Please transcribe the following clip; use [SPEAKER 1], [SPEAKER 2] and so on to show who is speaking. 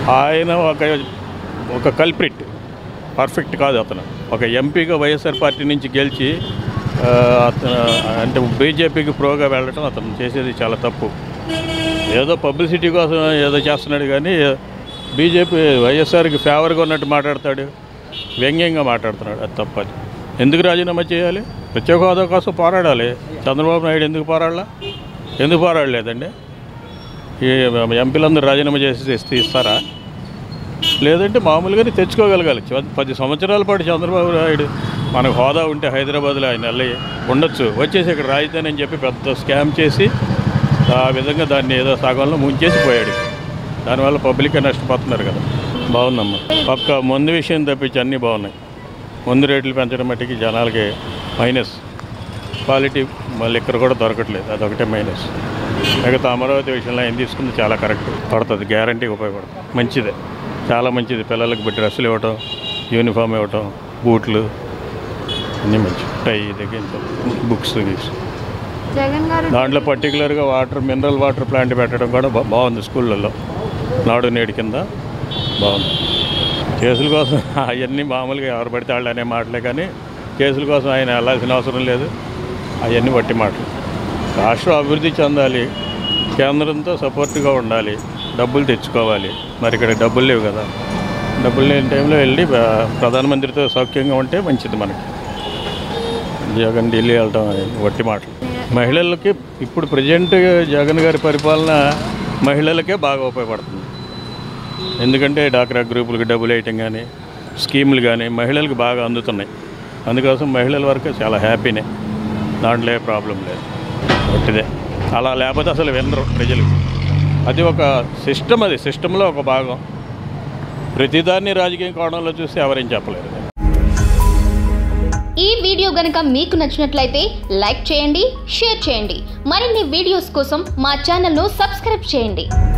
[SPEAKER 1] ఆయన ఒక ఒక కల్ప్రిట్ పర్ఫెక్ట్ కాదు అతను ఒక ఎంపీగా వైఎస్ఆర్ పార్టీ నుంచి గెలిచి ఆ, అతను అంటే బీజేపీకి ప్రోగా వెళ్ళటం అతను చేసేది చాలా తప్పు ఏదో పబ్లిసిటీ కోసం ఏదో చేస్తున్నాడు కానీ బీజేపీ వైఎస్ఆర్కి ఫేవర్గా ఉన్నట్టు మాట్లాడతాడు వ్యంగ్యంగా మాట్లాడుతున్నాడు అది తప్పది ఎందుకు రాజీనామా చేయాలి ప్రత్యేక హోదా కోసం పోరాడాలి చంద్రబాబు నాయుడు ఎందుకు పోరాడలా ఎందుకు పోరాడలేదండి ఈ ఎంపీలందరూ రాజీనామా చేసి ఇస్తే ఇస్తారా లేదంటే మామూలుగానే తెచ్చుకోగలగాలి చ- పది సంవత్సరాల పాటు చంద్రబాబు నాయుడు మనకు హోదా ఉంటే హైదరాబాద్లో ఆయన వెళ్ళి ఉండొచ్చు వచ్చేసి ఇక్కడ రాజధాని అని చెప్పి పెద్ద స్కామ్ చేసి ఆ విధంగా దాన్ని ఏదో సగంలో ముంచేసి పోయాడు దానివల్ల పబ్లిక్ నష్టపోతున్నారు కదా బాగుందమ్మా పక్క మందు విషయం తప్పించి అన్నీ బాగున్నాయి మందు రేట్లు పెంచడం మట్టికి జనాలకి మైనస్ క్వాలిటీ మళ్ళీ ఇక్కడ కూడా దొరకట్లేదు అదొకటే మైనస్ మిగతా అమరావతి విషయంలో ఏం తీసుకుంది చాలా కరెక్ట్ పడుతుంది గ్యారంటీ ఉపయోగపడుతుంది మంచిదే చాలా మంచిది పిల్లలకి డ్రెస్సులు ఇవ్వటం యూనిఫామ్ ఇవ్వటం బూట్లు అన్నీ మంచి టై దగ్గర బుక్స్ గిక్స్
[SPEAKER 2] జగన్ గారు
[SPEAKER 1] దాంట్లో పర్టికులర్గా వాటర్ మినరల్ వాటర్ ప్లాంట్ పెట్టడం కూడా బా- బాగుంది స్కూళ్ళల్లో నాడు నేడు కింద బాగుంది కేసుల కోసం అవన్నీ మామూలుగా ఎవరు పడితే వాళ్ళు అనే మాటలే కానీ కేసుల కోసం ఆయన వెళ్ళాల్సిన అవసరం లేదు అవన్నీ వట్టి మాటలు రాష్ట్రం అభివృద్ధి చెందాలి కేంద్రంతో సపోర్ట్గా ఉండాలి డబ్బులు తెచ్చుకోవాలి మరి ఇక్కడ డబ్బులు లేవు కదా డబ్బులు లేని టైంలో వెళ్ళి ఆ, ప్రధానమంత్రితో సౌఖ్యంగా ఉంటే మంచిది మనకి జగన్ ఢిల్లీ వెళ్ళటం అనేది వట్టి మాటలు మహిళలకి ఇప్పుడు ప్రజెంట్ జగన్ గారి పరిపాలన మహిళలకే బాగా ఉపయోగపడుతుంది ఎందుకంటే డాక్రా గ్రూపులకు డబ్బులు వేయటం కానీ స్కీములు కానీ మహిళలకు బాగా అందుతున్నాయి అందుకోసం మహిళల వరకు చాలా హ్యాపీనే దాంట్లో ఏ ప్రాబ్లం లేదు ఒట్టిదే అలా లేకపోతే అసలు వినరు ప్రజలు అది ఒక సిస్టమ్ అది సిస్టంలో ఒక భాగం ప్రతిదాన్ని రాజకీయ కోణంలో చూస్తే ఎవరేం చెప్పలేరు
[SPEAKER 3] ఈ వీడియో గనుక మీకు నచ్చినట్లయితే లైక్ చేయండి షేర్ చేయండి మరిన్ని వీడియోస్ కోసం మా ఛానల్ను సబ్స్క్రైబ్ చేయండి